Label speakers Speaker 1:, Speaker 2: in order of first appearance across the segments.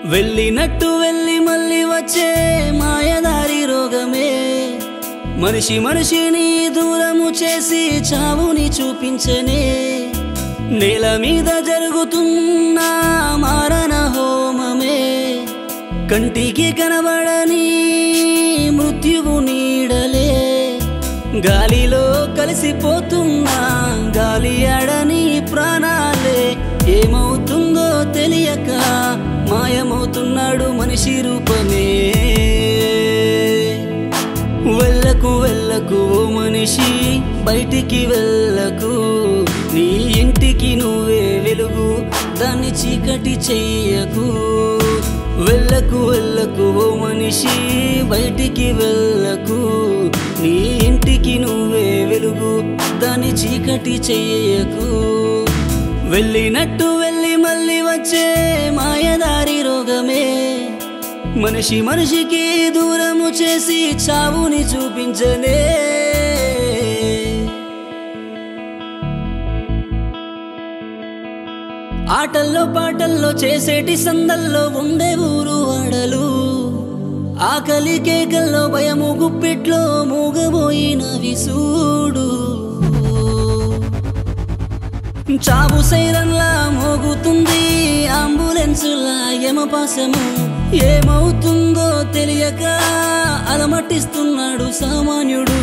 Speaker 1: వెళ్ళినట్టు వెళ్ళి మళ్ళీ వచ్చే మాయదారి రోగమే మనిషి మనిషిని దూరము చేసి చావుని చూపించనే నేల మీద జరుగుతున్న మారణ హోమమే కంటికి కనబడని మృత్యువు నీడలే గాలిలో కలిసిపోతున్న గాలి ఆడని ప్రాణాలే ఏమవుతుందో తెలియక మాయమవుతున్నాడు మనిషి రూపమే వెళ్ళకు వెళ్ళకు ఓ మనిషి బయటికి వెళ్ళకు నీ ఇంటికి నువ్వే వెలుగు దాన్ని చీకటి చెయ్యకు వెళ్ళకు వెళ్ళకు ఓ మనిషి బయటికి వెళ్ళకు నీ ఇంటికి నువ్వే వెలుగు దాన్ని చీకటి చెయ్యకు వెళ్ళినట్టు వెళ్ళి మళ్ళీ వచ్చే మాయదారి రోగమే మనిషి మనిషికి దూరము చేసి చావుని చూపించనే ఆటల్లో పాటల్లో చేసేటి సందల్లో ఉండే ఊరు ఆడలు ఆకలి కేకల్లో భయము గుప్పిట్లో మూగబోయిన విసూడు చావు సైరన్లా మోగుతుంది అంబులెన్సులా యమపాసము ఏమవుతుందో తెలియక అలమటిస్తున్నాడు సామాన్యుడు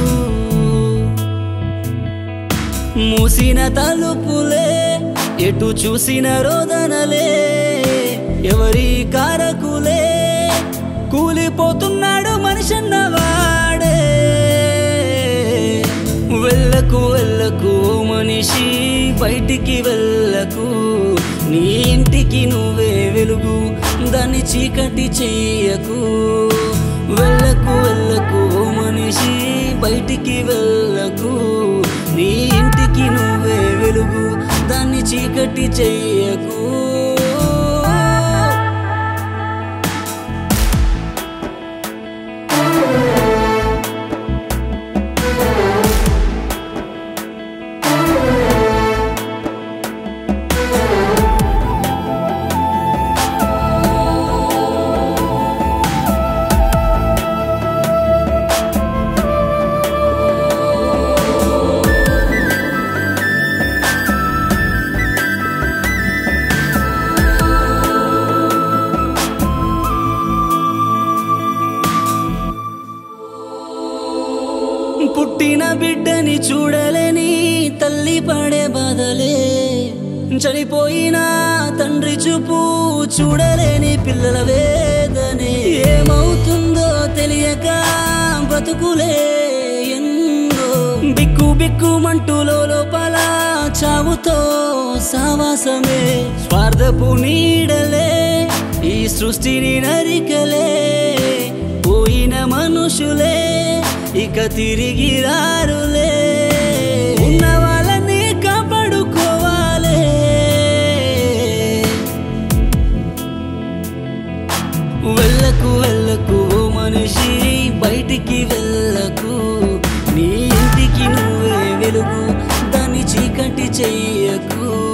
Speaker 1: మూసిన తలుపులే ఎటు చూసిన రోదనలే ఎవరి కారకులే కూలిపోతున్నాడు మనిషన్న వాడే వెళ్ళకు వెళ్ళకు ఓ మనిషి బయటికి వెళ్ళకు నీ ఇంటికి నువ్వే వెలుగు దాన్ని చీకటి చెయ్యకు వెళ్ళకు వెళ్ళకు ఓ మనిషి బయటికి వెళ్ళకు నీ ఇంటికి నువ్వే వెలుగు దాన్ని చీకటి చెయ్యకు పుట్టిన బిడ్డని చూడలేని తల్లి పడే బాధలే చనిపోయిన తండ్రి చూపు చూడలేని పిల్లల వేదనే ఏమవుతుందో తెలియక బతుకులే ఎన్నో బిక్కు బిక్కుమంటూ లోపల చావుతో సావాసమే స్వార్థపు నీడలే ఈ సృష్టిని నరికలే పోయిన మనుషులే ఇక తిరిగి రారులే ఉన్న వాళ్ళని కాపాడుకోవాలే వెళ్ళకు వెళ్ళకు ఓ మనిషి బయటికి వెళ్ళకు నీ ఇంటికి నువ్వే వెలుగు దాన్ని చీకటి చెయ్యకు